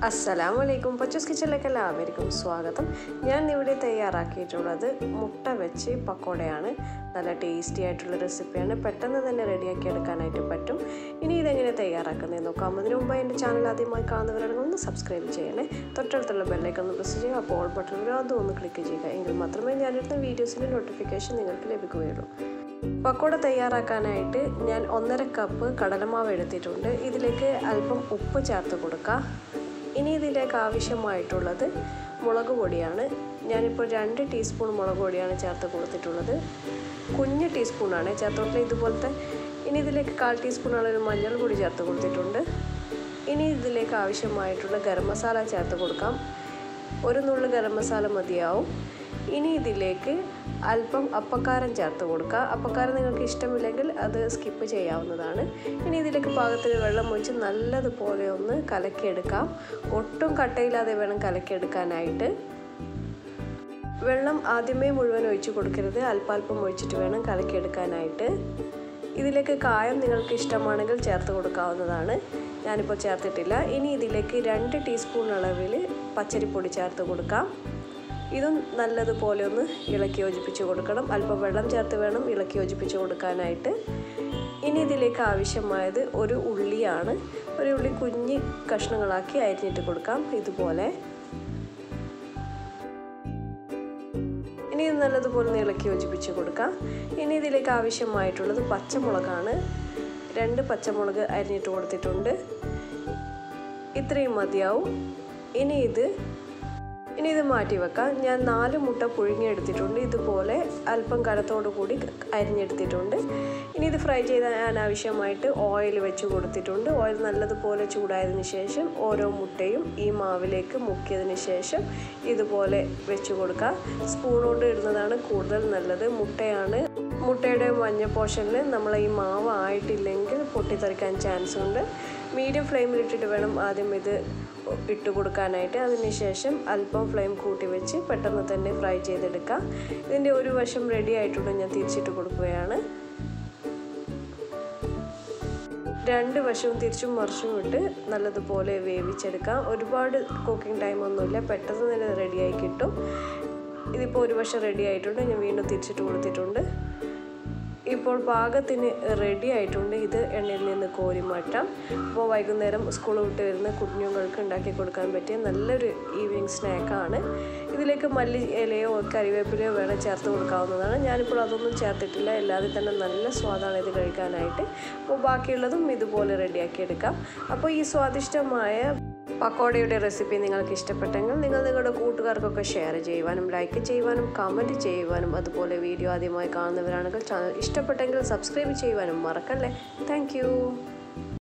അസ്സലാമു അലൈക്കും പച്ചൂസ് കിച്ചണിലേക്ക് എല്ലാവർക്കും സ്വാഗതം ഞാൻ ഇവിടെ തയ്യാറാക്കിയിട്ടുള്ളത് മുട്ട വെച്ച് പക്കോടയാണ് നല്ല ടേസ്റ്റി ആയിട്ടുള്ള റെസിപ്പിയാണ് പെട്ടെന്ന് തന്നെ റെഡിയാക്കി എടുക്കാനായിട്ട് പറ്റും ഇനി ഇതെങ്ങനെ തയ്യാറാക്കുന്നത് നോക്കാം അതിനു മുമ്പ് എൻ്റെ ചാനൽ ആദ്യമായി കാണുന്നവരാണെങ്കിൽ ഒന്ന് സബ്സ്ക്രൈബ് ചെയ്യണേ തൊട്ടടുത്തുള്ള ബെല്ലൈക്കൺ ഒന്ന് പ്രസ് ചെയ്യുക അപ്പോൾ ബട്ടൺ വരും അതും ഒന്ന് ക്ലിക്ക് ചെയ്യുക എങ്കിൽ മാത്രമേ ഞാനെടുത്ത വീഡിയോസിൻ്റെ നോട്ടിഫിക്കേഷൻ നിങ്ങൾക്ക് ലഭിക്കുകയുള്ളൂ പക്കോട തയ്യാറാക്കാനായിട്ട് ഞാൻ ഒന്നര കപ്പ് കടലമാവ് എടുത്തിട്ടുണ്ട് ഇതിലേക്ക് അല്പം ഉപ്പ് ചേർത്ത് കൊടുക്കുക ഇനി ഇതിലേക്ക് ആവശ്യമായിട്ടുള്ളത് മുളക് പൊടിയാണ് ഞാനിപ്പോൾ രണ്ട് ടീസ്പൂൺ മുളക് പൊടിയാണ് ചേർത്ത് കൊടുത്തിട്ടുള്ളത് കുഞ്ഞ് ടീസ്പൂണാണ് ചേർത്തോട്ടില്ല ഇതുപോലത്തെ ഇനി ഇതിലേക്ക് കാൽ ടീസ്പൂൺ അളവിൽ മഞ്ഞൾ പൊടി ചേർത്ത് കൊടുത്തിട്ടുണ്ട് ഇനി ഇതിലേക്ക് ആവശ്യമായിട്ടുള്ള ഗരം മസാല ചേർത്ത് കൊടുക്കാം ഒരു നുള്ളു ഗരം മസാല മതിയാവും ഇനി ഇതിലേക്ക് അല്പം അപ്പക്കാരം ചേർത്ത് കൊടുക്കുക അപ്പക്കാരം നിങ്ങൾക്ക് ഇഷ്ടമില്ലെങ്കിൽ അത് സ്കിപ്പ് ചെയ്യാവുന്നതാണ് ഇനി ഇതിലേക്ക് പാകത്തിന് വെള്ളം ഒഴിച്ച് നല്ലതുപോലെ ഒന്ന് കലക്കിയെടുക്കാം ഒട്ടും കട്ടയില്ലാതെ വേണം കലക്കിയെടുക്കാനായിട്ട് വെള്ളം ആദ്യമേ മുഴുവൻ ഒഴിച്ച് കൊടുക്കരുത് അല്പാൽപ്പം ഒഴിച്ചിട്ട് വേണം കലക്കിയെടുക്കാനായിട്ട് ഇതിലേക്ക് കായം നിങ്ങൾക്ക് ഇഷ്ടമാണെങ്കിൽ ചേർത്ത് കൊടുക്കാവുന്നതാണ് ഞാനിപ്പോൾ ചേർത്തിട്ടില്ല ഇനി ഇതിലേക്ക് രണ്ട് ടീസ്പൂൺ അളവിൽ പച്ചരിപ്പൊടി ചേർത്ത് കൊടുക്കാം ഇതും നല്ലതുപോലെ ഒന്ന് ഇളക്കി യോജിപ്പിച്ച് കൊടുക്കണം അല്പം വെള്ളം ചേർത്ത് വേണം ഇളക്കി യോജിപ്പിച്ച് കൊടുക്കാനായിട്ട് ഇനി ഇതിലേക്ക് ആവശ്യമായത് ഒരു ഉള്ളിയാണ് ഒരു ഉള്ളി കുഞ്ഞ് കഷ്ണങ്ങളാക്കി അരിഞ്ഞിട്ട് കൊടുക്കാം ഇതുപോലെ ഇനി ഇത് നല്ലതുപോലെ ഒന്ന് ഇളക്കി യോജിപ്പിച്ച് കൊടുക്കാം ഇനി ഇതിലേക്ക് ആവശ്യമായിട്ടുള്ളത് പച്ചമുളകാണ് രണ്ട് പച്ചമുളക് അരിഞ്ഞിട്ട് കൊടുത്തിട്ടുണ്ട് ഇത്രയും മതിയാവും ഇനി ഇത് ഇനി ഇത് മാറ്റി വെക്കാം ഞാൻ നാല് മുട്ട പുഴുങ്ങിയെടുത്തിട്ടുണ്ട് ഇതുപോലെ അല്പം കനത്തോടു കൂടി അരിഞ്ഞെടുത്തിട്ടുണ്ട് ഇനി ഇത് ഫ്രൈ ചെയ്യാൻ ആവശ്യമായിട്ട് ഓയിൽ വെച്ച് കൊടുത്തിട്ടുണ്ട് ഓയിൽ നല്ലതുപോലെ ചൂടായതിന് ശേഷം ഓരോ മുട്ടയും ഈ മാവിലേക്ക് മുക്കിയതിന് ശേഷം ഇതുപോലെ വെച്ച് കൊടുക്കുക സ്പൂൺ കൊണ്ട് ഇടുന്നതാണ് കൂടുതൽ നല്ലത് മുട്ടയാണ് മുട്ടയുടെ മഞ്ഞ പോർഷനിൽ നമ്മൾ ഈ മാവ് ആയിട്ടില്ലെങ്കിൽ പൊട്ടിത്തെറിക്കാൻ ചാൻസ് ഉണ്ട് മീഡിയം ഫ്ലെയിമിലിട്ടിട്ട് വേണം ആദ്യം ഇത് ഇട്ട് കൊടുക്കാനായിട്ട് അതിനുശേഷം അല്പം ഫ്ലെയിം കൂട്ടി വെച്ച് പെട്ടെന്ന് തന്നെ ഫ്രൈ ചെയ്തെടുക്കാം ഇതിൻ്റെ ഒരു വശം റെഡി ആയിട്ടുണ്ട് ഞാൻ തിരിച്ചിട്ട് കൊടുക്കുകയാണ് രണ്ട് വശവും തിരിച്ചും മറിച്ചും ഇട്ട് നല്ലതുപോലെ വേവിച്ചെടുക്കാം ഒരുപാട് കുക്കിംഗ് ടൈം ഒന്നുമില്ല പെട്ടെന്ന് തന്നെ റെഡിയായി കിട്ടും ഇതിപ്പോൾ ഒരു വശം റെഡി ആയിട്ടുണ്ട് ഞാൻ വീണ്ടും തിരിച്ചിട്ട് കൊടുത്തിട്ടുണ്ട് ഇപ്പോൾ പാകത്തിന് റെഡി ആയിട്ടുണ്ട് ഇത് എണ്ണയിൽ നിന്ന് കോരി മാറ്റാം അപ്പോൾ വൈകുന്നേരം സ്കൂൾ വിട്ട് വരുന്ന കുഞ്ഞുങ്ങൾക്ക് ഉണ്ടാക്കി കൊടുക്കാൻ പറ്റിയ നല്ലൊരു ഈവനിങ് സ്നാക്കാണ് ഇതിലേക്ക് മല്ലി ഇലയോ കറിവേപ്പിലയോ വേണം ചേർത്ത് കൊടുക്കാവുന്നതാണ് ഞാനിപ്പോൾ അതൊന്നും ചേർത്തിട്ടില്ല അല്ലാതെ തന്നെ നല്ല സ്വാദാണ് ഇത് കഴിക്കാനായിട്ട് അപ്പോൾ ബാക്കിയുള്ളതും ഇതുപോലെ റെഡിയാക്കി എടുക്കാം അപ്പോൾ ഈ സ്വാദിഷ്ടമായ പക്കോടയുടെ റെസിപ്പി നിങ്ങൾക്ക് ഇഷ്ടപ്പെട്ടെങ്കിൽ നിങ്ങൾ നിങ്ങളുടെ കൂട്ടുകാർക്കൊക്കെ ഷെയർ ചെയ്യുവാനും ലൈക്ക് ചെയ്യുവാനും കമൻറ്റ് ചെയ്യുവാനും അതുപോലെ വീഡിയോ ആദ്യമായി കാണുന്നവരാണെങ്കിൽ ചാനൽ ഇഷ്ടപ്പെട്ടെങ്കിൽ സബ്സ്ക്രൈബ് ചെയ്യുവാനും മറക്കല്ലേ താങ്ക്